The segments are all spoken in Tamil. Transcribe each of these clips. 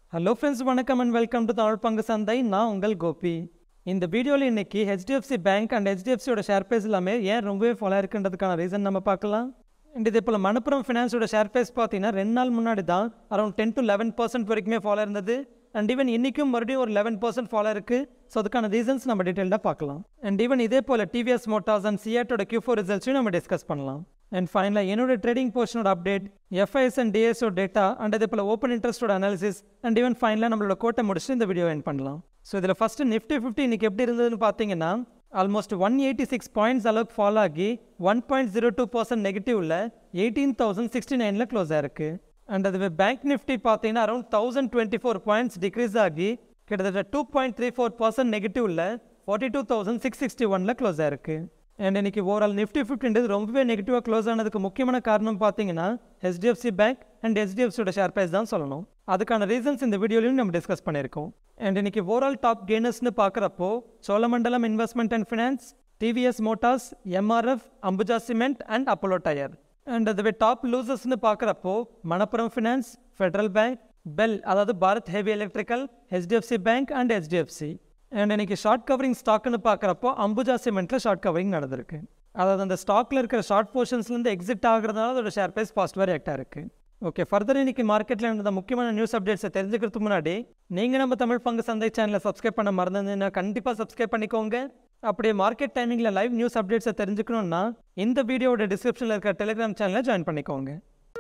ஹலோ ஃப்ரெண்ட்ஸ் வணக்கம் அண்ட் வெல்கம் டு தமிழ் பங்கு சந்தை நான் உங்கள் கோபி இந்த வீடியோவில் இன்னைக்கு ஹெச்டிஎஃப்சி பேங்க் அண்ட் ஹெச்டிஎஃப்சியோட ஷேர் ப்ரைஸ் எல்லாமே ஏன் ரொம்பவே ஃபாலோ இருக்குன்றதுக்கான ரீசன் நம்ம பார்க்கலாம் அண்ட் இதே போல் மணப்புரம் ஃபினான்ஸோட ஷேர் ப்ரைஸ் பார்த்தீங்கன்னா ரெண்டு நாள் முன்னாடி தான் around ten to eleven percent வரைக்குமே ஃபாலோ இருந்தது அண்ட் ஈவன் இன்றைக்கும் மறுபடியும் ஒரு லெவன் பர்சன்ட் ஃபாலோ இருக்குது ஸோ அதுக்கான ரீசன்ஸ் நம்ம டீட்டெயிலாக பார்க்கலாம் அண்ட் ஈவன் இதே போல் டிவிஎஸ் மோட்டார்ஸ் அண்ட் சியாட்டோட கியூ ஃபோர் ரிசல்ட்ஸையும் நம்ம டிஸ்கஸ் பண்ணலாம் அண்ட் ஃபைனலாக என்னோட ட்ரேடிங் போர்ஷனோட அப்டேட் எஃப்ஐஎஸ் அண்ட் டிஎஸ்ஓ டேட்டா அண்ட் அதே போல் ஓப்பன் இன்ட்ரெஸ்டோட அனாலிசிஸ் அண்ட் ஈவன் ஃபைனலாக நம்மளோட கோட்டை முடிச்சுட்டு இந்த வீடியோ என் பண்ணலாம் ஸோ இதில் ஃபஸ்ட்டு நிஃப்டி ஃபிஃப்டி இன்னைக்கு எப்படி இருந்ததுன்னு பார்த்தீங்கன்னா almost one eighty six points அளவுக்கு ஃபாலோ ஆகி one point zero two percent நெகட்டிவ்ல எயிட்டீன் தௌசண்ட் சிக்ஸ்டி நைனில் க்ளோஸ் ஆயிருக்கு அண்ட் அதுவே பேங்க் நிஃப்டி பார்த்தீங்கன்னா around thousand twenty four points decrease ஆகி கிட்டத்தட்ட two point three four percent நெகட்டிவ்ல forty two thousand six sixty ஒனில் க்ளோஸ் ஆயிருக்கு அண்ட் இன்னைக்கு ஓவரால் நிஃப்டி ஃபிஃப்டின்றது ரொம்பவே நெகட்டிவாக க்ளோஸ் ஆனதுக்கு முக்கியமான காரணம் பார்த்தீங்கன்னா ஹெச்டிஎஃப்சி பேங்க் அண்ட் ஹெச்டிஎஃப்சியோட ஷேர் ப்ரைஸ் தான் சொல்லணும் அதுக்கான ரீசன்ஸ் இந்த வீடியோலையும் நம்ம டிஸ்கஸ் பண்ணியிருக்கோம் அண்ட் இன்னைக்கு ஓவரால் டாப் கெய்னர்ஸ்னு பார்க்குறப்போ Cholamandalam Investment and Finance TVS Motors MRF Ambuja Cement and Apollo Tyre and அதுவே டாப் லூசர்ஸ்னு பார்க்குறப்போ Manappuram Finance Federal Bank BEL அதாவது Bharat Heavy Electrical HDFC Bank and HDFC and இன்னைக்கு ஷார்ட் கவரிங் ஸ்டாக்னு பார்க்குறப்போ அம்புஜா சிமெண்ட்டில் ஷார்ட் கவரிங் நடந்திருக்கு அதாவது அந்த ஸ்டாக்கில் இருக்கிற ஷார்ட் போர்ஷன்ஸ்லேருந்து எக்ஸிட் ஆகிறதுனால அதோட ஷேர் ப்ரைஸ் பாசிட்டிவாக ரியாக்ட் இருக்குது ஓகே ஃபர்தர் இன்னைக்கு மார்க்கெட்டில் இருந்த முக்கியமான நியூஸ் அப்டேட்ஸை தெரிஞ்சுக்கிறதுக்கு முன்னாடி நீங்கள் நம்ம தமிழ் பங்கு சந்தை சேனலை சப்ஸ்கிரைப் பண்ண மறந்துருந்தீங்கன்னா கண்டிப்பாக சப்ஸ்கிரைப் பண்ணிக்கோங்க அப்படியே மார்க்கெட் டைமிங்கில் லைவ் நியூஸ் அப்டேட்ஸை தெரிஞ்சுக்கணுன்னா இந்த வீடியோட டிஸ்கிரிப்ஷனில் இருக்கிற டெலிகிராம் சேனலை ஜாயின் பண்ணிக்கோங்க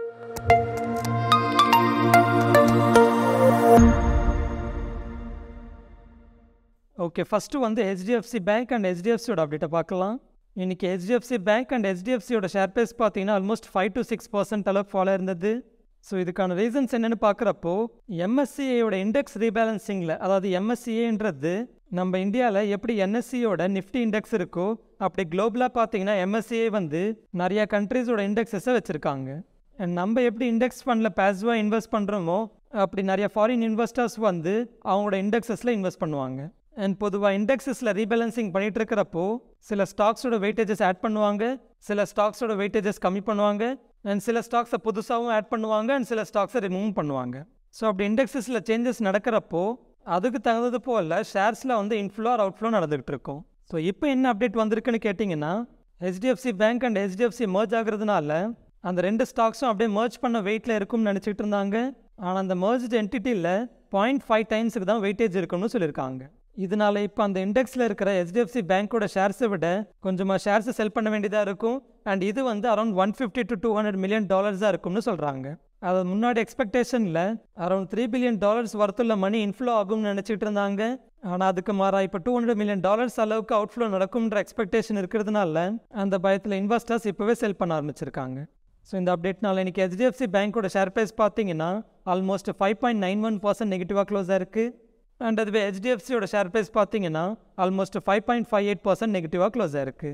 ஓகே ஃபஸ்ட்டு வந்து ஹெச்டிஎஃப்சி பேங்க் அண்ட் ஹெச்டிஎஃப்சியோட அப்டேட்டை பார்க்கலாம் இன்றைக்கி ஹெச்டிஎஃப்சி பேங்க் அண்ட் ஹெச்டிஎஃப்சியோட ஷேர் ப்ரைஸ் பார்த்தீங்கன்னா almost five to six percent அளவுக்கு ஃபாலோ இருந்தது ஸோ இதுக்கான ரீசன்ஸ் என்னென்னு பார்க்குறப்போ எம்எஸ்சிஏயோட இண்டெக்ஸ் ரீபேலன்சிங்கில் அதாவது எம்எஸ்சிஏன்றது நம்ம இந்தியாவில் எப்படி என்எஸ்சியோட நிஃப்டி இண்டெக்ஸ் இருக்கோ அப்படி குளோபலாக பார்த்தீங்கன்னா எம்எஸ்சிஏ வந்து நிறையா கண்ட்ரீஸோட இண்டெக்ஸஸை வச்சுருக்காங்க அண்ட் நம்ம எப்படி இண்டெக்ஸ் ஃபண்டில் பேசிவாக இன்வெஸ்ட் பண்ணுறோமோ அப்படி நிறைய ஃபாரின் இன்வெஸ்டர்ஸ் வந்து அவங்களோட இண்டெக்ஸஸில் இன்வெஸ்ட் பண்ணுவாங்க அண்ட் பொதுவாக இண்டெக்ஸஸில் ரீபேலன்சிங் பண்ணிட்டு இருக்கிறப்போ சில ஸ்டாக்ஸோட வெயிட்டேஜஸ் ஆட் பண்ணுவாங்க சில ஸ்டாக்ஸோட வெயிட்டேஜஸ் கம்மி பண்ணுவாங்க அண்ட் சில ஸ்டாக்ஸை புதுசாகவும் ஆட் பண்ணுவாங்க அண்ட் சில ஸ்டாக்ஸை ரிமூவ் பண்ணுவாங்க ஸோ அப்படி இண்டெக்ஸஸில் சேஞ்சஸ் நடக்கிறப்போ அதுக்கு தகுந்தது போல் ஷேர்ஸில் வந்து இன்ஃப்ளோ ஆர் அவுட்ஃப்ளோ நடந்துகிட்டு இருக்கும் ஸோ இப்போ என்ன அப்டேட் வந்திருக்குன்னு கேட்டிங்கன்னா HDFC Bank and HDFC merge ஆகுறதுனால அந்த ரெண்டு ஸ்டாக்ஸும் அப்படியே மர்ஜ் பண்ண வெயிட்டில் இருக்கும்னு நினச்சிட்டு இருந்தாங்க ஆனால் அந்த மர்ஜ்டு என்டிட்டியில் பாயிண்ட் ஃபைவ் டைம்ஸுக்கு தான் வெயிட்டேஜ் இருக்கும்னு சொல்லியிருக்காங்க இதனால இப்போ அந்த இண்டெக்ஸில் இருக்கிற ஹெச்டிஎஃப்சி பேங்க்கோட ஷேர்ஸை விட கொஞ்சமாக ஷேர்ஸை செல் பண்ண வேண்டியதாக இருக்கும் அண்ட் இது வந்து around one fifty to two hundred million டாலர்ஸாக இருக்கும்னு சொல்கிறாங்க அது முன்னாடி எக்ஸ்பெக்டேஷனில் அரௌண்ட் த்ரீ பில்லியன் டாலர்ஸ் ஒர்த்துள்ள மணி இன்ஃப்ளோ ஆகும்னு நினச்சிட்டு இருந்தாங்க ஆனால் அதுக்கு மாறா இப்போ டூ ஹண்ட்ரட் மில்லியன் டாலர்ஸ் அளவுக்கு அவுட்ஃப்ளோ நடக்கும்ன்ற எக்ஸ்பெக்டேஷன் இருக்கிறதுனால அந்த பயத்தில் இன்வெஸ்டர்ஸ் இப்போவே செல் பண்ண ஆரம்பிச்சிருக்காங்க ஸோ இந்த அப்டேட்னால இன்றைக்கி ஹெச்டிஎஃப்சி பேங்க்கோட ஷேர் ப்ரைஸ் பார்த்தீங்கன்னா almost five point nine one percent நெகட்டிவாக க்ளோஸ் ஆயிருக்கு அண்ட் அதுவே ஹெச்டிஎஃப்சியோட ஷேர் ப்ரைஸ் பார்த்தீங்கன்னா almost five point five eight percent நெகட்டிவாக க்ளோஸ் ஆயிருக்கு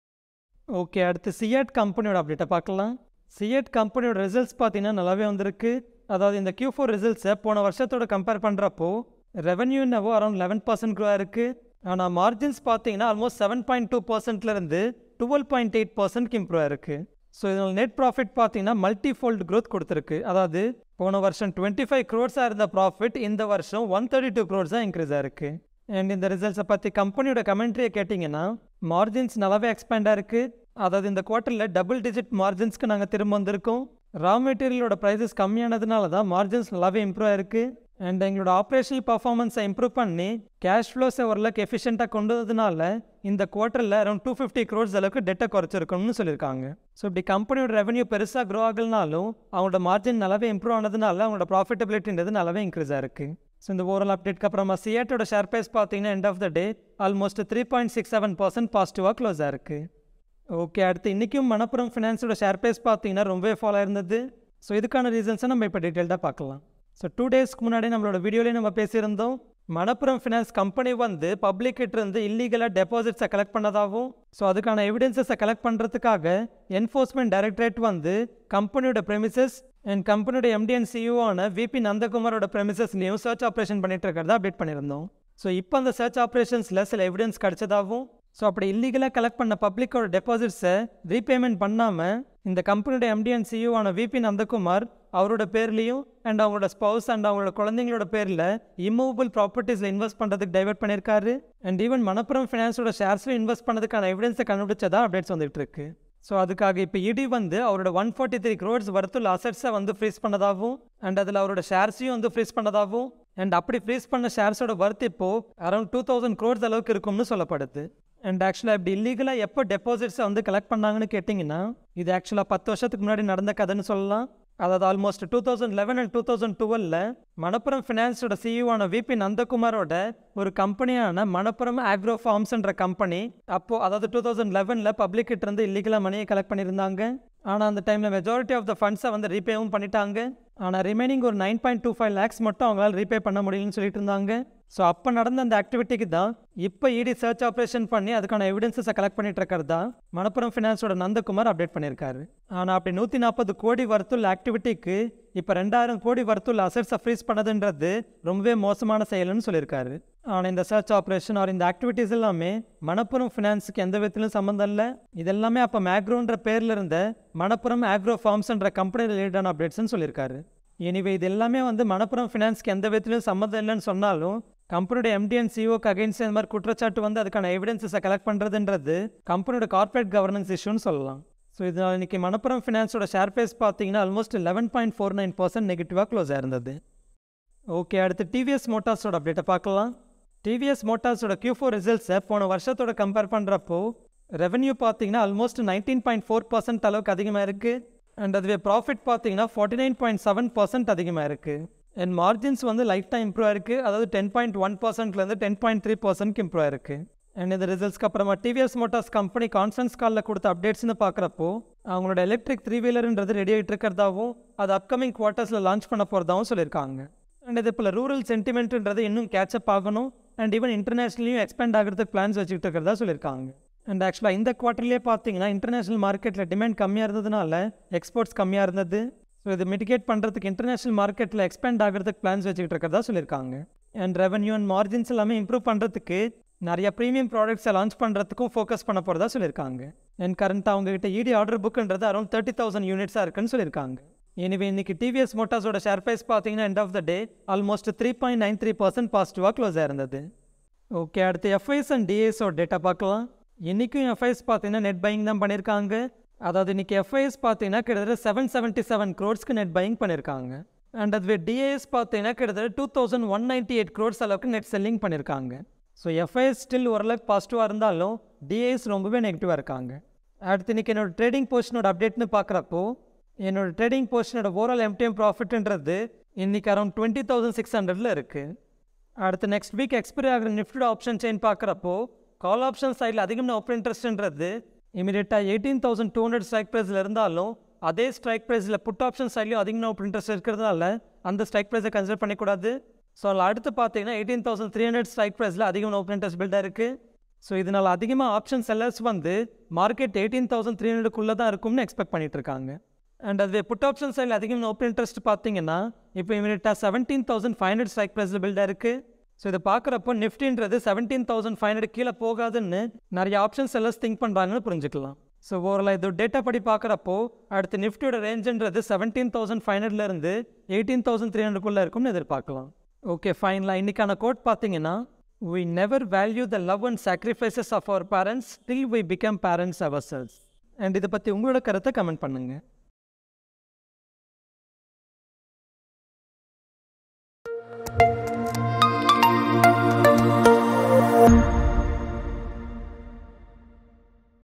ஓகே அடுத்து சிஎட் கம்பெனியோட அப்டேட்டை பார்க்கலாம் சிஎட் கம்பெனியோட ரிசல்ட்ஸ் பார்த்தீங்கன்னா நல்லாவே வந்திருக்கு அதாவது இந்த கியூ ஃபோர் ரிசல்ட்ஸை போன வருஷத்தோட கம்பேர் பண்ணுறப்போ ரெவன்யூ என்னவோ அரௌண்ட் லெவன் பர்சன்ட் க்ரோ இருக்குது ஆனால் மார்ஜின்ஸ் பார்த்தீங்கன்னா ஆல்மோஸ்ட் செவன் பாயிண்ட் டூ பர்சன்ட்லேருந்து டுவெல் பாயிண்ட் எயிட் பர்சன்ட்க்கு இம்ப்ரூவ் ஆயிருக்கு ஸோ இதனால் நெட் ப்ராஃபிட் பார்த்தீங்கன்னா மல்டி ஃபோல்டு க்ரோத் கொடுத்துருக்கு அதாவது போன வருஷம் டுவெண்ட்டி ஃபைவ் க்ரோர்ஸாக இருந்த ப்ராஃபிட் இந்த வருஷம் ஒன் தேர்ட்டி டூ க்ரோர்ஸாக இன்க்ரீஸ் ஆயிருக்கு அண்ட் இந்த ரிசல்ட்ஸை பற்றி கம்பெனியோட கமெண்ட்ரியை கேட்டிங்கன்னா மார்ஜின்ஸ் நல்லாவே எக்ஸ்பேண்ட் ஆயிருக்கு அதாவது இந்த குவார்ட்டரில் டபுள் டிஜிட் மார்ஜின்ஸ்க்கு நாங்கள் திரும்ப வந்திருக்கோம் ரா மெட்டீரியலோட ப்ரைஸஸ் கம்மியானதுனால தான் மார்ஜின்ஸ் நல்லாவே இம்ப்ரூவ் ஆயிருக்கு அண்ட் எங்களோட ஆப்ரேஷனல் பர்ஃபார்மன்ஸை இம்ப்ரூவ் பண்ணி கேஷ் ஃப்ளோஸை ஓரளவுக்கு எஃபிஷியண்ட்டாக கொண்டு வந்ததுனால இந்த குவார்ட்டரில் அரௌண்ட் டூ ஃபிஃப்டி க்ரோர்ஸ் அளவுக்கு டெட்டை குறைச்சிருக்கணும்னு சொல்லியிருக்காங்க ஸோ இப்படி கம்பெனியோட ரெவன்யூ பெருசாக க்ரோ ஆகலனாலும் அவங்களோட மார்ஜின் நல்லாவே இம்ப்ரூவ் ஆனதுனால அவங்களோட ப்ராஃபிட்டபிலிட்டின்றது நல்லாவே இன்க்ரீஸ் ஆயிருக்கு ஸோ இந்த ஓவரால் அப்டேட்க்கு அப்புறமா சிஏட்டோட ஷேர் ப்ரைஸ் பார்த்தீங்கன்னா end of the day almost three point six seven percent பாசிட்டிவாக க்ளோஸ் ஆயிருக்கு ஓகே அடுத்து இன்றைக்கும் மணப்புரம் ஃபினான்ஸோட ஷேர் ப்ரைஸ் பார்த்தீங்கன்னா ரொம்பவே ஃபாலோ இருந்தது ஸோ இதுக்கான ரீசன்ஸை நம்ம இப்போ டீட்டெயில்டாக பார்க்கலாம் ஸோ டூ டேஸ்க்கு முன்னாடி நம்மளோட வீடியோலேயே நம்ம பேசியிருந்தோம் மணப்புரம் ஃபினான்ஸ் கம்பெனி வந்து பப்ளிக் இருந்து இல்லீகலாக டெபாசிட்ஸை கலெக்ட் பண்ணதாகவும் ஸோ அதுக்கான எவிடன்சஸை கலெக்ட் பண்ணுறதுக்காக என்ஃபோர்ஸ்மெண்ட் டைரக்டரேட் வந்து கம்பெனியோட ப்ரெமிசஸ் அண்ட் கம்பெனியோட எம்டிஎன் சிஇஓன விபி நந்தகுமாரோட ப்ரெமிசஸ்லையும் சர்ச் ஆப்ரேஷன் பண்ணிட்டு இருக்கிறதா அப்டேட் பண்ணியிருந்தோம் ஸோ இப்போ அந்த சர்ச் ஆப்ரேஷன்ஸில் சில எவிடன்ஸ் கிடச்சதாகவும் ஸோ அப்படி இல்லீகலாக கலெக்ட் பண்ண பப்ளிக்கோட டெபாசிட்ஸை ரீபேமெண்ட் பண்ணாமல் இந்த கம்பெனியோட எம்டிஎன் சிஇஓ ஆன விபி நந்தகுமார் அவரோட பேர்லேயும் அண்ட் அவங்களோட ஸ்பௌஸ் அண்ட் அவங்களோட குழந்தைங்களோட பேரில் இம்மூவபிள் ப்ராப்பர்ட்டிஸில் இன்வெஸ்ட் பண்ணுறதுக்கு டைவர்ட் பண்ணியிருக்காரு அண்ட் ஈவன் மணப்புரம் ஃபினான்ஸோட ஷேர்ஸில் இன்வெஸ்ட் பண்ணதுக்கான எவிடன்ஸை கண்டுபிடிச்சதா அப்டேட்ஸ் வந்துட்டு இருக்கு ஸோ அதுக்காக இப்போ இடி வந்து அவரோட ஒன் ஃபார்ட்டி த்ரீ க்ரோட்ஸ் வரத்துள்ள அசட்ஸை வந்து ஃப்ரீஸ் பண்ணதாகவும் அண்ட் அதில் அவரோட ஷேர்ஸையும் வந்து ஃப்ரீஸ் பண்ணதாகவும் அண்ட் அப்படி ஃப்ரீஸ் பண்ண ஷேர்ஸோட ஒர்த் இப்போ அரௌண்ட் டூ தௌசண்ட் க்ரோட்ஸ் அளவுக்கு இருக்கும்னு சொல்லப்படுது அண்ட் ஆக்சுவலாக இப்படி இல்லீகலாக எப்போ டெபாசிட்ஸை வந்து கலெக்ட் பண்ணாங்கன்னு கேட்டிங்கன்னா இது ஆக்சுவலாக பத்து வருஷத்துக்கு முன்னாடி நடந்த கதைன்னு சொல்லலாம் அதாவது almost two thousand eleven and two thousand டுவெலில் மணப்புரம் ஃபினான்ஸோட சிஇஓன விபி நந்தகுமாரோட ஒரு கம்பெனியான மணப்புரம் ஆக்ரோ ஃபார்ம்ஸ்ன்ற கம்பெனி அப்போது அதாவது டூ தௌசண்ட் லெவனில் பப்ளிக் கிட்ட இருந்து இல்லீகலாக மணியை கலெக்ட் பண்ணியிருந்தாங்க ஆனால் அந்த டைமில் மெஜாரிட்டி ஆஃப் த ஃபண்ட்ஸை வந்து ரீபேவும் பண்ணிட்டாங்க ஆனால் ரிமைனிங் ஒரு nine point two five lakhs மட்டும் அவங்களால ரீபே பண்ண முடியலன்னு சொல்லிட்டு இருந்தாங்க ஸோ அப்போ நடந்த அந்த ஆக்டிவிட்டிக்கு தான் இப்போ இடி சர்ச் ஆப்ரேஷன் பண்ணி அதுக்கான எவிடன்சஸை கலெக்ட் பண்ணிட்டு இருக்கிறது தான் மணப்புரம் ஃபினான்ஸோட நந்தகுமார் அப்டேட் பண்ணியிருக்காரு ஆனால் அப்படி நூற்றி நாற்பது கோடி வரத்துள்ள ஆக்டிவிட்டிக்கு இப்போ ரெண்டாயிரம் கோடி வரத்துள்ள அசட்ஸை ஃப்ரீஸ் பண்ணதுன்றது ரொம்பவே மோசமான செயல்னு சொல்லியிருக்காரு ஆனால் இந்த சர்ச் ஆப்ரேஷன் ஆர் இந்த ஆக்டிவிட்டீஸ் எல்லாமே மணப்புரம் ஃபினான்ஸுக்கு எந்த விதத்திலும் சம்மந்தம் இல்லை இதெல்லாமே அப்போ மேக்ரோன்ற பேரில் இருந்த மணப்புரம் ஆக்ரோ ஃபார்ம்ஸ்ன்ற கம்பெனி ரிலேட்டடான அப்டேட்ஸ்னு சொல்லியிருக்காரு எனிவே இது எல்லாமே வந்து மணப்புரம் ஃபினான்ஸ்க்கு எந்த விதத்திலும் சம்மந்தம் இல்லைன்னு சொன்னாலும் கம்பெனியோட எம்டி அண்ட் சிஓக்கு அகைன்ஸ்ட் இந்த மாதிரி குற்றச்சாட்டு வந்து அதுக்கான எவிடன்ஸஸை கலெக்ட் பண்ணுறதுன்றது கம்பெனியோட கார்ப்பரேட் கவர்னன்ஸ் இஷ்யூன்னு சொல்லலாம் ஸோ இதனால் இன்னைக்கு மணப்புரம் ஃபினான்ஸோட ஷேர் ப்ரைஸ் பார்த்தீங்கன்னா almost eleven point four nine percent நெகட்டிவாக க்ளோஸ் ஆயிருந்தது ஓகே அடுத்து டிவிஎஸ் மோட்டார்ஸோட அப்டேட்டை பார்க்கலாம் டிவிஎஸ் மோட்டார்ஸோட Q4 ஃபோர் ரிசல்ட்ஸை போன வருஷத்தோட கம்பேர் பண்ணுறப்போ ரெவென்யூ பார்த்தீங்கன்னா almost nineteen point four percent அளவுக்கு அதிகமாக இருக்குது அண்ட் அதுவே ப்ராஃபிட் பார்த்தீங்கன்னா forty nine point seven percent அதிகமாக இருக்குது அண்ட் மார்ஜின்ஸ் வந்து லைட்டாக இம்ப்ரூவ் ஆயிருக்கு அதாவது டென் பாயிண்ட் ஒன் பர்சன்ட்லேருந்து டென் பாயிண்ட் த்ரீ பர்சன்ட்க்கு இம்ப்ரூவ் ஆயிருக்கு அண்ட் இந்த ரிசல்ட்ஸ்க்கு அப்புறமா டிவிஎஸ் மோட்டார்ஸ் கம்பெனி கான்ஃபரன்ஸ் காலில் கொடுத்த அப்டேட்ஸ்னு பார்க்குறப்போ அவங்களோட எலக்ட்ரிக் த்ரீ வீலர்ன்றது ரெடி ஆகிட்டு இருக்கிறதாவும் அது அப்கமிங் குவார்ட்டர்ஸில் லான்ச் பண்ண போகிறதாவும் சொல்லியிருக்காங்க அண்ட் இதே போல் ரூரல் சென்டிமெண்ட்ன்றது இன்னும் கேட்சப் ஆகணும் அண்ட் ஈவன் இன்டர்நேஷ்னலையும் எக்ஸ்பேண்ட் ஆகிறதுக்கு பிளான்ஸ் வச்சுக்கிட்டு இருக்கிறதா சொல்லியிருக்காங்க அண்ட் ஆக்சுவலாக இந்த குவார்ட்டர்லேயே பார்த்தீங்கன்னா இன்டர்நேஷனல் மார்க்கெட்டில் டிமாண்ட் கம்மியாக இருந்ததுனால எக்ஸ்போர்ட்ஸ் கம்மியாக இருந்தது ஸோ இது மிட்டிகேட் பண்ணுறதுக்கு இன்டர்நேஷனல் மார்க்கெட்டில் எக்ஸ்பேண்ட் ஆகிறதுக்கு பிளான்ஸ் வச்சுக்கிட்டு இருக்கிறதா சொல்லியிருக்காங்க அண்ட் ரெவன்யூ அண்ட் மார்ஜின்ஸ் எல்லாமே இம்ப்ரூவ் பண்ணுறதுக்கு நிறைய ப்ரீமியம் ப்ராடக்ட்ஸை லான்ச் பண்ணுறதுக்கும் ஃபோக்கஸ் பண்ண போகிறதா சொல்லியிருக்காங்க அண்ட் கரண்ட்டாக அவங்ககிட்ட இடி ஆர்டர் புக்குன்றது அரௌண்ட் தேர்ட்டி தௌசண்ட் யூனிட்ஸாக இருக்குன்னு சொல்லியிருக்காங்க எனிவே இன்னைக்கு டிவிஎஸ் மோட்டார்ஸோட ஷேர் ப்ரைஸ் பார்த்தீங்கன்னா end of the day almost three point nine three percent பாசிட்டிவாக க்ளோஸ் ஆயிருந்தது ஓகே அடுத்து எஃப்ஐஎஸ் அண்ட் டிஎஸோட டேட்டா பார்க்கலாம் இன்றைக்கும் எஃப்ஐஎஸ் பார்த்தீங்கன்னா நெட் பையிங் தான் பண்ணியிருக்காங்க அதாவது இன்னைக்கு எஃப்ஐஎஸ் பார்த்தீங்கன்னா கிட்டத்தட்ட செவன் செவன்ட்டி செவன் க்ரோட்ஸ்க்கு நெட் பையிங் பண்ணியிருக்காங்க அண்ட் அதுவே டிஏஎஸ் பார்த்தீங்கன்னா கிட்டத்தட்ட two thousand one ninety eight crores அளவுக்கு நெட் செல்லிங் பண்ணியிருக்காங்க ஸோ எஃப்ஐஎஸ் ஸ்டில் ஓரளவுக்கு பாசிட்டிவாக இருந்தாலும் டிஏஎஸ் ரொம்பவே நெகட்டிவாக இருக்காங்க அடுத்து இன்னைக்கு என்னோட ட்ரேடிங் போர்ஷனோட அப்டேட்னு பார்க்குறப்போ என்னோட ட்ரேடிங் போர்ஷனோட ஓவரால் எம்டிஎம் ப்ராஃபிட்ன்றது இன்னைக்கு அரௌண்ட் டுவெண்ட்டி தௌசண்ட் சிக்ஸ் ஹண்ட்ரடில் இருக்குது அடுத்து நெக்ஸ்ட் வீக் எக்ஸ்பைரி ஆகிற நிஃப்டோட ஆப்ஷன் செயின் பார்க்குறப்போ கால் ஆப்ஷன் சைடில் அதிகமான ஓப்பன் இன்ட்ரெஸ்ட்ன்றது இமீடியட்டாக eighteen thousand two hundred strike ப்ரைஸில் இருந்தாலும் அதே ஸ்ட்ரைக் ப்ரைஸில் புட் ஆப்ஷன் சைட்லையும் அதிகமாக ஓப்பன் இன்ட்ரெஸ்ட் இருக்கிறதுனால அந்த ஸ்ட்ரைக் ப்ரைஸை கன்சிடர் பண்ணிக்கூடாது ஸோ அதில் அடுத்து பார்த்தீங்கன்னா eighteen thousand three hundred strike ப்ரைஸில் அதிகமான ஓப்பன் இன்ட்ரெஸ்ட் பில்டாக இருக்குது ஸோ இதனால் அதிகமாக ஆப்ஷன் செல்லர்ஸ் வந்து மார்க்கெட் எயிட்டீன் தௌசண்ட் த்ரீ ஹண்ட்ரடுக்குள்ளே தான் இருக்கும்னு எக்ஸ்பெக்ட் பண்ணிட்டு இருக்காங்க அண்ட் அதுவே புட் ஆப்ஷன் சைடில் அதிகமாக ஓப்பன் இன்ட்ரெஸ்ட் பார்த்தீங்கன்னா இப்போ இமீடியட்டாக seventeen thousand five hundred strike ப்ரைஸில் பில்டாக இருக்குது ஸோ இதை பார்க்குறப்போ நிஃப்டின்றது செவன்டீன் தௌசண்ட் ஃபைவ் ஹண்ட்ரட் கீழே போகாதுன்னு நிறைய ஆப்ஷன்ஸ் எல்லாம் திங்க் பண்ணுறாங்கன்னு புரிஞ்சுக்கலாம் ஸோ ஓவரால் இது டேட்டா படி பார்க்குறப்போ அடுத்து நிஃப்டியோட ரேஞ்சுன்றது செவன்டீன் தௌசண்ட் ஃபைவ் ஹண்ட்ரட்லேருந்து எயிட்டீன் தௌசண்ட் த்ரீ ஹண்ட்ரட்குள்ளே இருக்கும்னு எதிர்பார்க்கலாம் ஓகே ஃபைனலாக இன்றைக்கான கோட் பார்த்தீங்கன்னா we never value the love and sacrifices of our parents till we become parents ourselves and இதை பற்றி உங்களோட கருத்தை கமெண்ட் பண்ணுங்கள்